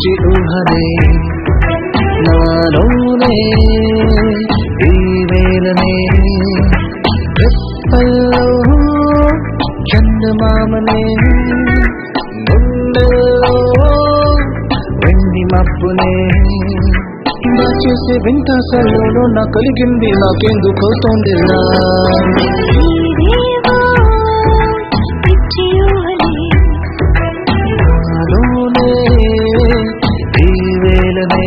పిచ్చి ఊహనే నాలోనే ఈ వేళనే రెప్పల్లో చందమామనే గుండెల్లో వెండి మబ్బునే నా చేసే వింత సల్లో నా కలిగింది నాకెందుకవుతోందిలా నీవేవో పిచ్చి ఊహలే నాలోనే ఈ వేళనే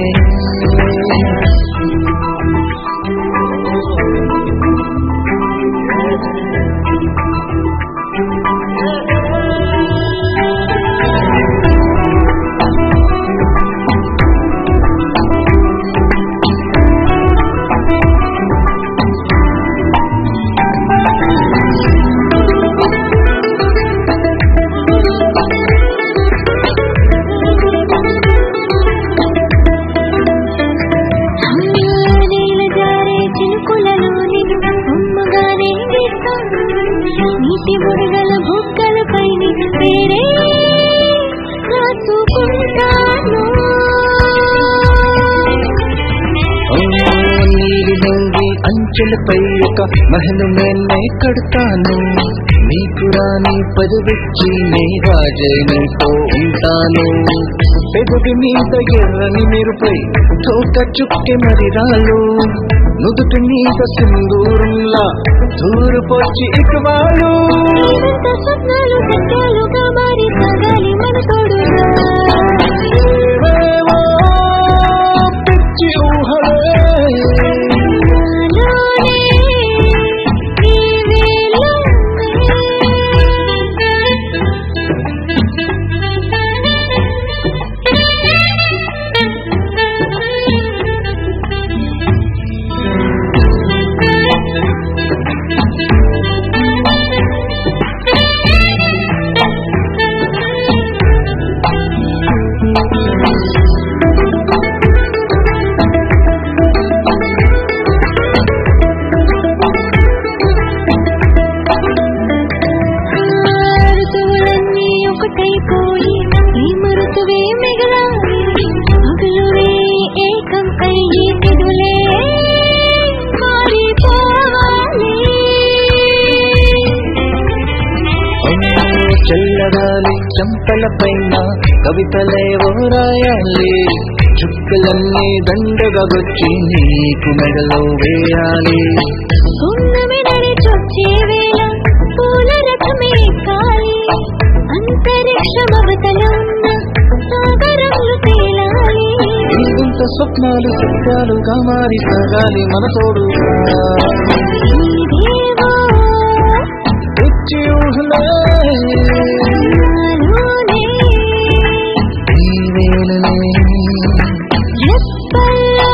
నీల జారే చినుకులలోని అమ్మగానే వేస్తాను నీటి బుడగల బుగ్గలపై వేరే రాసుకుంటాను ఓ నీలి లుంగి అంచెలపై ఒక మహలు మేన్నే కడతాను నీకు రాని పదవిచ్చి నీ రాజై నీతో ఉంటాను పెదవి మీద ఎర్రని మెరుపై తోక చుక్కె మరి రాలు నుదుటి మీద సింధూరంలా దూరపొచ్చి ఇకవాలు ఇదంతా స్వప్నాలు సత్యాలుగా మారి సాగాలి మన తోడుగా ఏవేవో పిచ్చి ఊహలే నాలోనే ఈ ఋతువులన్నీ ఒకటైపోయి ఈ మరుతువే మిగలాలి పగలురే ఏకం అయ్యి తిరులే మారిపోవాలి చల్లగాలి చంపల పైన కవితలేవో రాయాలి చుక్కలన్నీ దండగా వచ్చి నీకు మెడలో వేయాలి పున్నమి నడి చొచ్చే వేళ పూల రథమే కాలి అంతరిక్షమవతలో ఉన్న సాగరంలో తేలాలి ఇంత స్వప్నాలు సత్యాలుగా మారి సాగాలి మన తోడుగా నీవేవో పిచ్చి ఊహలే నాలోనే ఈ వేళలే రెప్పల్లో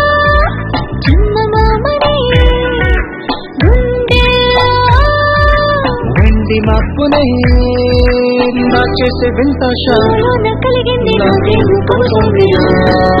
చందమామనే గుండెల్లో వెండి మప్పునే నా చేసే వింత షా లోన కలిగింది నాకెందుకు నాకెందుకు తోడుగా